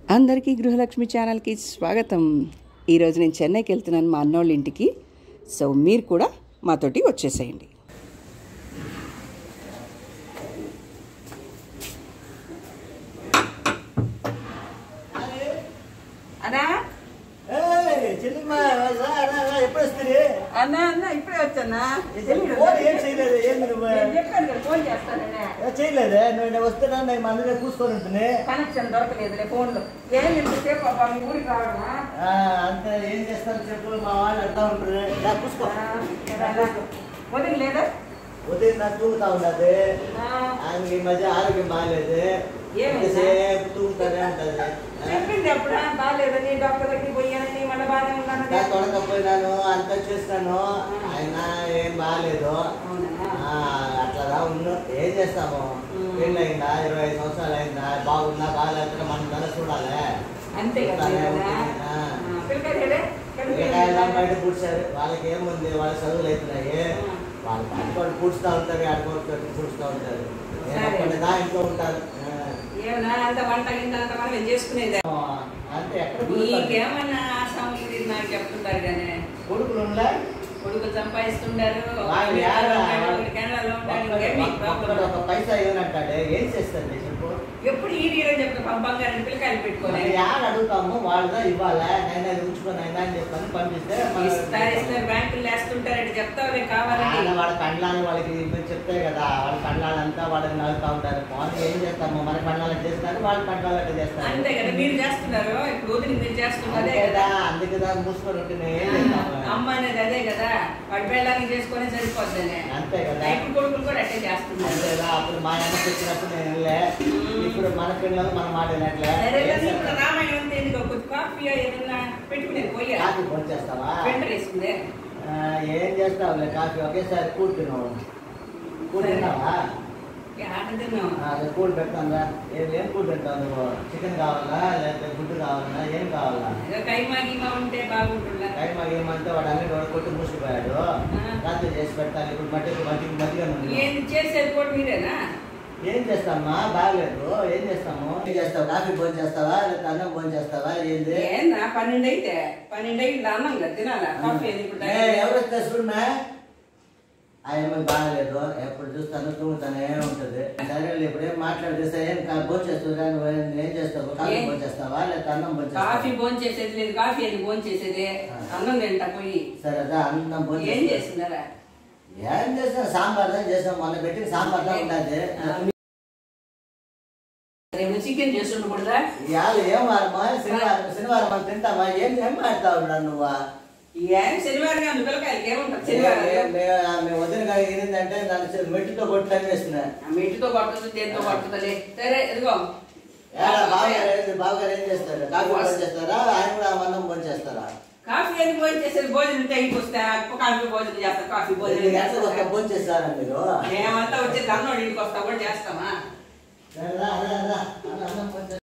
అందరికీ గృహలక్ష్మి ఛానల్కి స్వాగతం ఈరోజు నేను చెన్నైకి వెళ్తున్నాను మా అన్నోళ్ళ ఇంటికి సో మీరు కూడా మాతోటి వచ్చేసేయండి అన్నా ఏయ్, చెల్లిమ్మా, రా, రా, రా, ఎప్పుడు వస్తుంది? అన్నా అన్న ఇప్పుడే వచ్చానా ఫోన్ ఏం చేయలేదు, ఏంది నువ్వు? చెప్పాను కదా ఫోన్ చేస్తాననే ఏ, చేయలేదే నువ్వు నేను వస్తున్నా నేను మన దగ్గర కూర్చొని ఉంటుంది కనెక్షన్ దొరకలేదులే ఫోన్లో ఏం ఇంతసేపు అబ్బా మీ ఊరికి రావడమా ఆ, అంతే ఏం చేస్తారు చెప్పు మా వాళ్ళు అర్థం ఉంటారు రా, కూర్చో వదిలి లేదా ఉదయం నాకు తూగుతా ఉన్నది ఆయనకి ఈ మధ్య ఆరోగ్యం బాగాలేదు ఏమైంది? ఎంతసేపు తూగుతానే ఉంటది చెప్పింది అప్పుడా బాగాలేదని డాక్టర్ దగ్గరికి పోయానని మళ్ళీ బాగానే ఉన్నానని నా తొడకపోయినాను అంతా చూసినాను ఆయన ఏం బాగాలేదు అవునా? ఆ, అట్లా ఉన్ను ఏం చేస్తాము ఉమ్. పెళ్ళి అయిందా ఇరవై ఐదు సంవత్సరాలు అయిందా బాగుందా బాగాలేకపోతే మనం ధర చూడాలి అంతే కదా చూడాలి, కదా? ఆ. ఆ, పిల్లకాయలు ఏడే? పిల్లకాయలు బయట పూడ్చారు వాళ్ళకి ఏముంది వాళ్ళ చదువులు అవుతున్నాయి ఆ. వాళ్ళు అనుకోండి పూడ్చుతూ ఉంటారు ఆడుకోవచ్చు పూడ్చుతూ ఉంటారు సరే. కొన్ని దా ఇంట్లో ఉంటారు ఆ. ఏమన్నా అంత వంట గింట అంత మనం చేసుకునేది అంతే ఎక్కడ పూడుస్తారు? నీకేమన్నా ఆసాములు ఇది నాకు చెప్తుంటారు కానీ కొడుకులు ఉండే కొడుకు సంపాదిస్తుంటారు వాళ్ళు ఏడా? ఒకడు కెనడాలో ఉంటాడు ఇంకేం మీకు ఒక్కడు ప్రాబ్లం ఒక పైసా ఇవ్వనంటాడే ఏం చేస్తారు చెప్పు ఎప్పుడు ఈ హీరో చెప్తా బంగారం పిల్లకాయలు పెట్టుకొని మరి యాడ అడుగుతాము వాళ్ళదా ఇవ్వాలా నైనా ఇది ఉంచుకొని అయినా అని చెప్పని పంపిస్తే మన- ఇస్తారు ఇస్తారు బ్యాంకులు వేస్తుంటారంటే చెప్తావులే ఆయన కావాలని వాళ్ళ కండ్లాలు వాళ్ళకి ఇవ్వని చెప్తే కదా వాళ్ళ కండ్లాలంతా వాళ్ళని నవ్వుతా ఉంటారు వాళ్ళు ఏం చేస్తాము మన కండ్లాలు చేస్తారు వాళ్ళ కండ్లాలు అట్లా చేస్తారు అంతే కదా మీరు చేస్తున్నారు ఇప్పుడు వదిలి మీరు చేస్తున్నారు అదే అంతే కదా కదా అందుకే కదా మూసుకొని ఉంటే నేను ఏం చేస్తాము అమ్మ అనేది అదే కదా వాడి పిల్లలకి చేసుకొని సరిపోద్దనే అంతే కదా ఇప్పుడు కొడుకులు కూడా అట్టే చేస్తున్నారు అంతే కదా అప్పుడు మా అన్నకి వచ్చినప్పుడు నేను వెళ్ళే ఇప్పుడు మన పిల్లలు మన మాట వినట్లే సరే ఏం కానీ ఇప్పుడు చేస్తాం? రామాయణం అంతే ఎందుకు కొద్ది కాఫీ ఏదైనా పెట్టుకునేది పోయా కాఫీ ఫోన్ చేస్తావా పెంటర్ వేసుకుందే ఆ, ఏం చేస్తావులే కాఫీ ఒకేసారి కూర్చున్నావు కూర్చున్నావా ఆట తిన్నాం అదే కూల్ పెడతాను ఏం ఏం కూల్ పెడతావు నువ్వు చికెన్ కావాలా లేకపోతే గుడ్డు కావాలా ఏం కావాలా ఏదో కైమా గీమా ఉంటే బాగుంటుందా టైం ఏమంటే వాడు అన్ని వాడు కొట్టి మూసిపోయాడు రాత్రి చేసి పెడతాను ఇప్పుడు మట్టి మట్టికి మట్టిగా ఉంది ఏంది చేసేది కూడా మీరేనా ఏం చేస్తామా బాగలేదు ఏం చేస్తాము ఏం చేస్తావు కాఫీ భోజనం చేస్తావా లేకపోతే అన్నం భోజనం చేస్తావా ఏంది ఏందా పన్నెండు అయితే పన్నెండు అయితే అన్నం కదా తినాలా కాఫీ అది ఇప్పుడు ఏ, ఎవరు తెస్తున్నా ఆయమ్మ బాగలేదు ఎప్పుడు చూస్తాను తూగుతానే ఉంటది సరే ఇప్పుడు ఏం మాట్లాడితే ఏం భోజనం చేస్తుందా నువ్వు ఏం ఏం చేస్తావు కాఫీ ఏం? భోజనం చేస్తావా లేకపోతే అన్నం భోజనం కాఫీ చేస్తావా భోజనం చేసేది లేదు కాఫీ అది భోజనం చేసేదే ఆ. అన్నం తింటా పోయి సరే అదా అన్నం భోజనం ఏం చేస్తా. చేస్తున్నారా ఏం చేస్తాం సాంబార్ దా చేసాం మొన్న పెట్టిన సాంబార్ దా ఉండదు రేపు చికెన్ చేసి ఉండకూడదా ఇవాళ ఏం వారమా శనివారం శనివారం మనం తింటామా ఏం ఏం మాడతావు నువ్వు ఏం శనివారం కాదు పిల్లకాయలకి ఏముంటుంది మే- శనివారం మే- మేము వదిన గారు ఏంటంటే నన్ను చె- మెట్టుతో కొట్టి వేస్తున్నా ఆ మెట్టుతో పడుతుంది దేంతో పడుతుంది సరే ఇదిగో బావగారు ఏం- బావగారు ఏం చేస్తారు కాఫీ భోజనం చేస్తారా ఆయన కూడా అన్నం భోజనం చేస్తారా కాఫీ ఎందుకు భోజనం చేసేది భోజనం ఉంటే ఇంటికి వస్తే కాఫీ భోజనం చేస్తా కాఫీ భోజనం ఎన్ని గంటలకు ఒక చేస్తా భోజనం చేస్తారా మీరు మేమంతా వచ్చేది అన్నోడి ఇంటికి వస్తా కూడా చేస్తామా రా, రా, రా, రా. అన్నం భోజనం